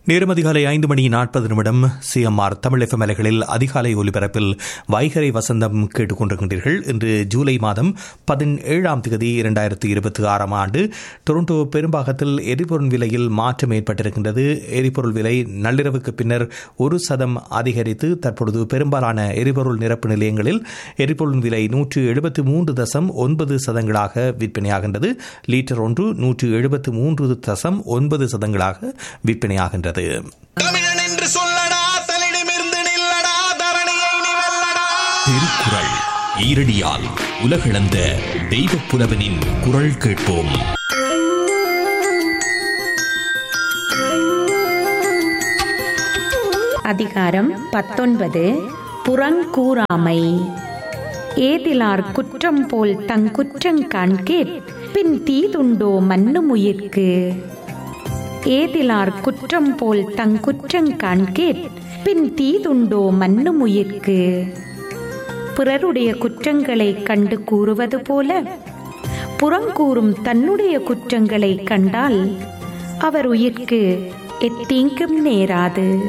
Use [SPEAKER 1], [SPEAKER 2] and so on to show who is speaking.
[SPEAKER 1] நேரம் அதிகாலை ஐந்து மணி நாற்பது நிமிடம் சிஎம்ஆர் தமிழ் எஃப்எம் அலைகளில் அதிகாலை ஒலிபரப்பில் வைகரை வசந்தம் கேட்டுக்கொண்டிருக்கின்றீர்கள் இன்று ஜூலை மாதம் பதினேழாம் தேதி இரண்டாயிரத்தி இருபத்தி ஆறாம் ஆண்டு டொரண்டோ பெரும்பாகத்தில் எரிபொருள் விலையில் மாற்றம் ஏற்பட்டிருக்கின்றது எரிபொருள் விலை நள்ளிரவுக்கு பின்னர் ஒரு சதம் அதிகரித்து தற்பொழுது பெரும்பாலான எரிபொருள் நிரப்பு நிலையங்களில் எரிபொருள் விலை நூற்று எழுபத்தி மூன்று தசம் ஒன்பது சதங்களாக விற்பனையாகின்றது லீட்டர் ஒன்று நூற்று எழுபத்து மூன்று தசம் ஒன்பது சதங்களாக விற்பனையாகின்றது
[SPEAKER 2] தமிழன் என்று சொல்லடா தலிடமிருந்து நில்லடா தரணியை நீ வெல்லடா
[SPEAKER 1] திருக்குறள் ஈரடியால் உலகளந்த தெய்வப் புலவனின் குரல் கேட்போம்
[SPEAKER 3] அதிகாரம் பத்தொன்பது புறங்கூறாமை ஏதிலார் குற்றம் போல் தங்குற்றங் காண்கேட் பின் தீதுண்டோ மன்னுமுயிர்க்கு ஏதிலார் குற்றம் போல் தங்குற்றங் காண்கேட் பின் தீதுண்டோ மன்னுமுயிர்க்கு பிறருடைய குற்றங்களை கண்டு கூறுவது போல புறங்கூறும் தன்னுடைய குற்றங்களை கண்டால் அவர் உயிர்க்கு எத்தீங்கும் நேராது